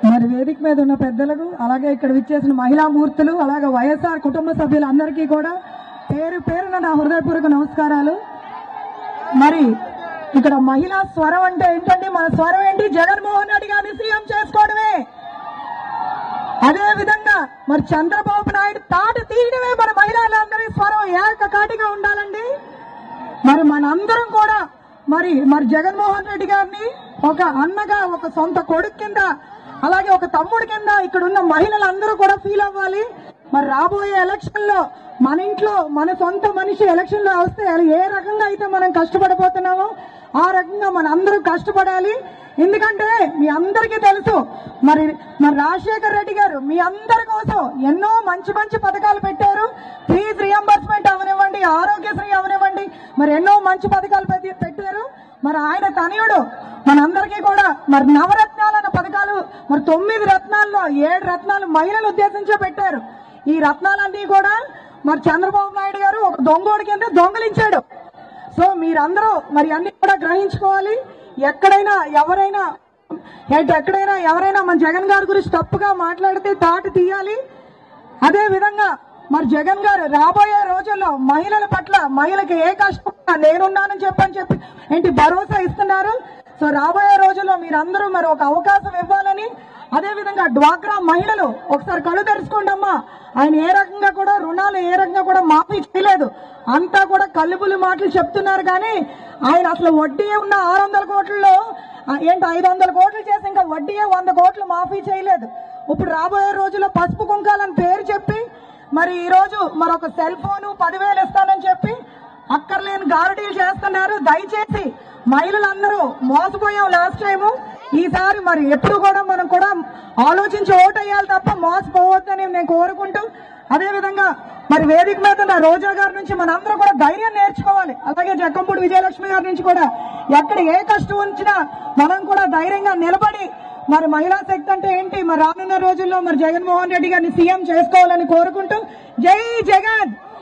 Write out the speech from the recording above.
మరి వేదిక మీద ఉన్న పెద్దలకు అలాగే ఇక్కడ విచ్చేసిన మహిళా మూర్తులు అలాగే వైఎస్ఆర్ కుటుంబ సభ్యులందరికీ కూడా పేరు పేరున నా హృదయపూర్వక నమస్కారాలు మరి ఇక్కడ మహిళా స్వరం అంటే ఏంటండి మన స్వరం ఏంటి జగన్మోహన్ రెడ్డి గారిని సీఎం చేసుకోవడమే అదే విధంగా మరి చంద్రబాబు నాయుడు తాట తీయడమే మన మహిళలందరి స్వరం ఏకకాటిగా ఉండాలండి మరి మనందరం కూడా మరి మరి జగన్మోహన్ రెడ్డి గారిని ఒక అన్నగా ఒక సొంత కొడుకు కింద అలాగే ఒక తమ్ముడు కింద ఇక్కడ ఉన్న మహిళలందరూ కూడా ఫీల్ అవ్వాలి మరి రాబోయే ఎలక్షన్ లో మన ఇంట్లో మన సొంత మనిషి ఎలక్షన్ లో వస్తే ఏ రకంగా అయితే మనం కష్టపడిపోతున్నామో ఆ రకంగా మన అందరూ కష్టపడాలి ఎందుకంటే మీ అందరికీ తెలుసు మరి మరి రాజశేఖర్ రెడ్డి గారు మీ అందరి కోసం ఎన్నో మంచి మంచి పథకాలు పెట్టారు ఫీజు రియంబర్స్మెంట్ అవనివ్వండి ఆరోగ్యశ్రీ అవనివ్వండి మరి ఎన్నో మంచి పథకాలు పెట్టి- పెట్టారు మరి ఆయన తనయుడు మనందరికీ కూడా మరి నవరత్నాలు అన్న పథకాలు మరి తొమ్మిది రత్నాల్లో ఏడు రత్నాలు మహిళలు ఉద్దేశించే పెట్టారు ఈ రత్నాలన్నీ కూడా మరి చంద్రబాబు నాయుడు గారు ఒక దొంగోడి కింద దొంగలించాడు సో మీరందరూ మరి అన్ని కూడా గ్రహించుకోవాలి ఎక్కడైనా ఎవరైనా ఎట్ ఎక్కడైనా ఎవరైనా మన జగన్ గారి గురించి తప్పుగా మాట్లాడితే తాటి తీయాలి అదే విధంగా మరి జగన్ గారు రాబోయే రోజుల్లో మహిళల పట్ల మహిళకి ఏ కష్టం ఉన్నా నేనున్నానని చెప్పని చెప్పి ఏంటి భరోసా ఇస్తున్నారు సో రాబోయే రోజుల్లో మీరందరూ మరి ఒక అవకాశం ఇవ్వాలని అదే విధంగా డ్వాక్రా మహిళలు ఒకసారి కళ్ళు తెరుచుకోండమ్మా ఆయన ఏ రకంగా కూడా రుణాలు ఏ రకంగా కూడా మాఫీ చేయలేదు అంతా కూడా కల్లుబులు మాటలు చెప్తున్నారు కానీ ఆయన అసలు వడ్డీ ఉన్న ఆరు వందల కోట్లలో ఆ, ఏంటి ఐదు వందల కోట్లు చేసి ఇంకా వడ్డీయే వంద కోట్లు మాఫీ చేయలేదు ఇప్పుడు రాబోయే రోజుల్లో పసుపు కుంకాలని పేరు చెప్పి మరి ఈ రోజు మరొక సెల్ ఫోను పదివేలు ఇస్తానని చెప్పి అక్కర్లేని గారడీలు చేస్తున్నారు దయచేసి మహిళలందరూ మోసపోయాం లాస్ట్ టైము ఈసారి మరి ఎప్పుడు కూడా మనం కూడా ఆలోచించి ఓటు వేయాలి తప్ప మోసపోవద్దని నేను కోరుకుంటూ అదే విధంగా మరి వేదిక మీద ఉన్న రోజా గారి నుంచి మనందరం కూడా ధైర్యం నేర్చుకోవాలి అలాగే జక్కంపూడి విజయలక్ష్మి గారి నుంచి కూడా ఎక్కడ ఏ కష్టం వచ్చినా మనం కూడా ధైర్యంగా నిలబడి మరి మహిళా శక్తి అంటే ఏంటి మరి రానున్న రోజుల్లో మరి జగన్మోహన్ రెడ్డి గారిని సీఎం చేసుకోవాలని కోరుకుంటూ జై జగన్